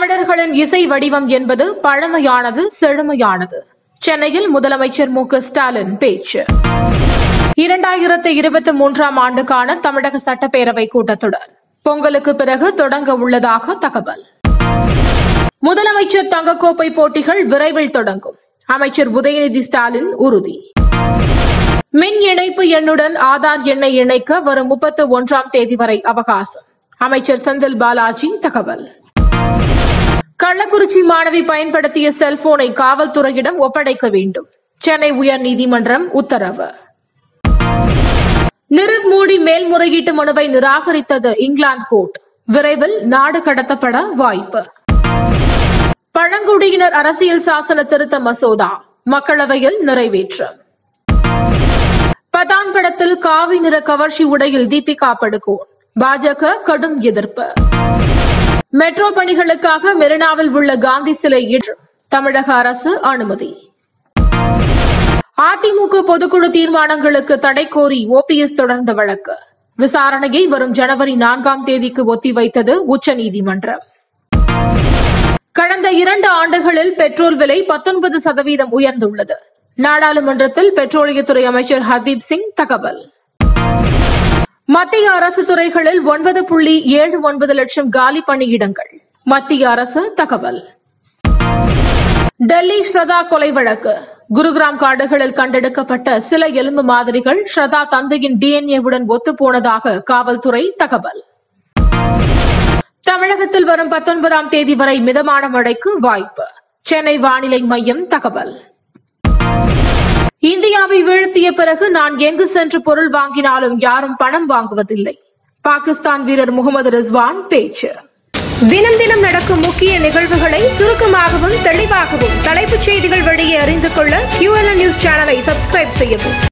தமிழர்களின் இசை வடிவம் என்பது பழமையானது செழுமையானது சென்னையில் முதலமைச்சர் மு க ஸ்டாலின் பேச்சு இரண்டாயிரத்து இருபத்தி மூன்றாம் ஆண்டுக்கான தமிழக சட்டப்பேரவை கூட்டத்தொடர் பொங்கலுக்கு பிறகு தொடங்க உள்ளதாக தகவல் முதலமைச்சர் தங்கக்கோப்பை போட்டிகள் விரைவில் தொடங்கும் அமைச்சர் உதயநிதி ஸ்டாலின் உறுதி மின் இணைப்பு எண்ணுடன் ஆதார் எண்ணை இணைக்க வரும் முப்பத்து ஒன்றாம் தேதி வரை அவகாசம் அமைச்சர் செந்தில் பாலாஜி தகவல் கள்ளக்குறிச்சி மாணவி பயன்படுத்திய செல்போனை காவல்துறையிடம் ஒப்படைக்க வேண்டும் சென்னை உயர்நீதிமன்றம் உத்தரவு நிரவ் மோடி மேல்முறையீட்டு மனுவை நிராகரித்தது இங்கிலாந்து கோர்ட் விரைவில் நாடு கடத்தப்பட வாய்ப்பு பழங்குடியினர் அரசியல் சாசன திருத்த மசோதா மக்களவையில் நிறைவேற்றம் பதான் படத்தில் காவி நிற கவர்ச்சி உடையில் தீபிகா படுகோன் பாஜக கடும் எதிர்ப்பு மெட்ரோ பணிகளுக்காக மெரினாவில் உள்ள காந்தி சிலை இன்று தமிழக அரசு அனுமதி அதிமுக பொதுக்குழு தீர்மானங்களுக்கு தடை கோரி ஓபிஎஸ் தொடர்ந்த வழக்கு விசாரணையை வரும் ஜனவரி நான்காம் தேதிக்கு ஒத்திவைத்தது உச்சநீதிமன்றம் கடந்த இரண்டு ஆண்டுகளில் பெட்ரோல் விலை பத்தொன்பது சதவீதம் உயர்ந்துள்ளது நாடாளுமன்றத்தில் பெட்ரோலியத்துறை அமைச்சர் ஹர்தீப் சிங் தகவல் மத்திய அரசு துறைகளில் ஒன்பது புள்ளி ஏழு ஒன்பது லட்சம் காலி பணியிடங்கள் மத்திய அரசு தகவல் டெல்லி ஸ்ரதா கொலை வழக்கு குருகிராம் காடுகளில் கண்டெடுக்கப்பட்ட சில எலும்பு மாதிரிகள் ஸ்ரதா தந்தையின் டிஎன்ஏவுடன் ஒத்துப்போனதாக காவல்துறை தகவல் தமிழகத்தில் வரும் பத்தொன்பதாம் தேதி வரை மிதமான மழைக்கு வாய்ப்பு சென்னை வானிலை மையம் தகவல் இந்தியாவை வீழ்த்திய பிறகு நான் எங்கு சென்று பொருள் வாங்கினாலும் யாரும் பணம் வாங்குவதில்லை பாகிஸ்தான் வீரர் முகமது ரிஸ்வான் பேச்சு தினம் தினம் நடக்கும் முக்கிய நிகழ்வுகளை சுருக்கமாகவும் தெளிவாகவும் தலைப்புச் செய்திகள் வழியே அறிந்து கொள்ள QLN நியூஸ் சேனலை சப்ஸ்கிரைப் செய்யவும்